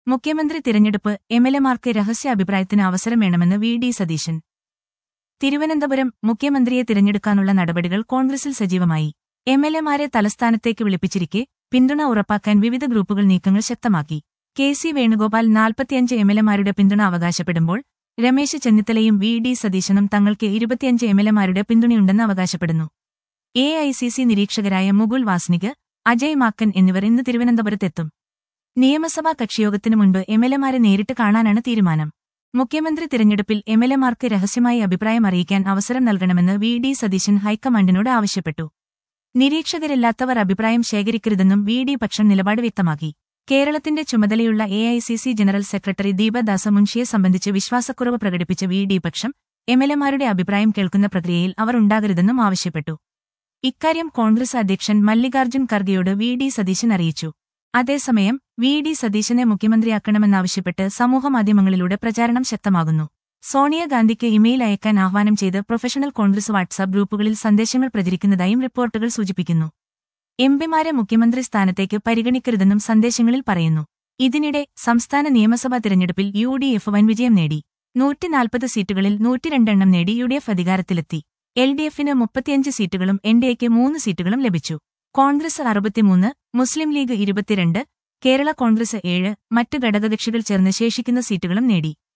മുഖ്യമന്ത്രി തിരഞ്ഞെടുപ്പ് എംഎൽഎമാർക്ക് രഹസ്യ അഭിപ്രായത്തിന് അവസരം വേണമെന്ന് വി ഡി സതീശൻ തിരുവനന്തപുരം മുഖ്യമന്ത്രിയെ തിരഞ്ഞെടുക്കാനുള്ള നടപടികൾ കോൺഗ്രസിൽ സജീവമായി എംഎൽഎമാരെ തലസ്ഥാനത്തേക്ക് വിളിപ്പിച്ചിരിക്കെ പിന്തുണ ഉറപ്പാക്കാൻ വിവിധ ഗ്രൂപ്പുകൾ നീക്കങ്ങൾ ശക്തമാക്കി കെ സി വേണുഗോപാൽ നാൽപ്പത്തിയഞ്ച് എംഎൽഎമാരുടെ പിന്തുണ അവകാശപ്പെടുമ്പോൾ രമേശ് ചെന്നിത്തലയും വി ഡി സതീശനും തങ്ങൾക്ക് ഇരുപത്തിയഞ്ച് എംഎൽഎമാരുടെ പിന്തുണയുണ്ടെന്ന് അവകാശപ്പെടുന്നു എ ഐ സി സി നിരീക്ഷകരായ മുകുൾ വാസ്നിക് അജയ് മാക്കൻ എന്നിവർ ഇന്ന് തിരുവനന്തപുരത്തെത്തും നിയമസഭാ കക്ഷിയോഗത്തിനു മുൻപ് എംഎൽഎമാരെ നേരിട്ട് കാണാനാണ് തീരുമാനം മുഖ്യമന്ത്രി തിരഞ്ഞെടുപ്പിൽ എംഎൽഎമാർക്ക് രഹസ്യമായി അഭിപ്രായം അറിയിക്കാൻ അവസരം നൽകണമെന്ന് വി ഡി സതീശൻ ഹൈക്കമാൻഡിനോട് ആവശ്യപ്പെട്ടു നിരീക്ഷകരില്ലാത്തവർ അഭിപ്രായം ശേഖരിക്കരുതെന്നും വി ഡി പക്ഷം നിലപാട് വ്യക്തമാക്കി കേരളത്തിന്റെ ചുമതലയുള്ള A I C C general secretary ദീപദാസ മുൻഷിയെ സംബന്ധിച്ച് വിശ്വാസക്കുറവ് പ്രകടിപ്പിച്ച വി ഡി പക്ഷം എംഎൽഎമാരുടെ അഭിപ്രായം കേൾക്കുന്ന പ്രക്രിയയിൽ അവർ ഉണ്ടാകരുതെന്നും ആവശ്യപ്പെട്ടു ഇക്കാര്യം കോൺഗ്രസ് അധ്യക്ഷൻ മല്ലികാർജ്ജുൻ ഖർഗെയോട് വി ഡി സതീശൻ അറിയിച്ചു അതേസമയം വി ഡി സതീശനെ മുഖ്യമന്ത്രിയാക്കണമെന്നാവശ്യപ്പെട്ട് സമൂഹമാധ്യമങ്ങളിലൂടെ പ്രചാരണം ശക്തമാകുന്നു സോണിയാഗാന്ധിക്ക് ഇമെയിൽ അയക്കാൻ ആഹ്വാനം ചെയ്ത് പ്രൊഫഷണൽ കോൺഗ്രസ് വാട്സാപ്പ് ഗ്രൂപ്പുകളിൽ സന്ദേശങ്ങൾ പ്രചരിക്കുന്നതായും റിപ്പോർട്ടുകൾ സൂചിപ്പിക്കുന്നു എംപിമാരെ മുഖ്യമന്ത്രി സ്ഥാനത്തേക്ക് പരിഗണിക്കരുതെന്നും സന്ദേശങ്ങളിൽ പറയുന്നു ഇതിനിടെ സംസ്ഥാന നിയമസഭാ തിരഞ്ഞെടുപ്പിൽ യു ഡി എഫ് വൻ വിജയം നേടി നൂറ്റിനാൽപ്പത് സീറ്റുകളിൽ നൂറ്റിരണ്ടെണ്ണം നേടി യു ഡി എഫ് അധികാരത്തിലെത്തി എൽ ഡി എഫിന് മുപ്പത്തിയഞ്ച് സീറ്റുകളും എൻ ഡി എക്ക് മൂന്ന് സീറ്റുകളും ലഭിച്ചു കോൺഗ്രസ് അറുപത്തിമൂന്ന് മുസ്ലിം ലീഗ് ഇരുപത്തിരണ്ട് കേരള കോൺഗ്രസ് ഏഴ് മറ്റ് ഘടകകക്ഷികൾ ചേർന്ന് ശേഷിക്കുന്ന സീറ്റുകളും നേടി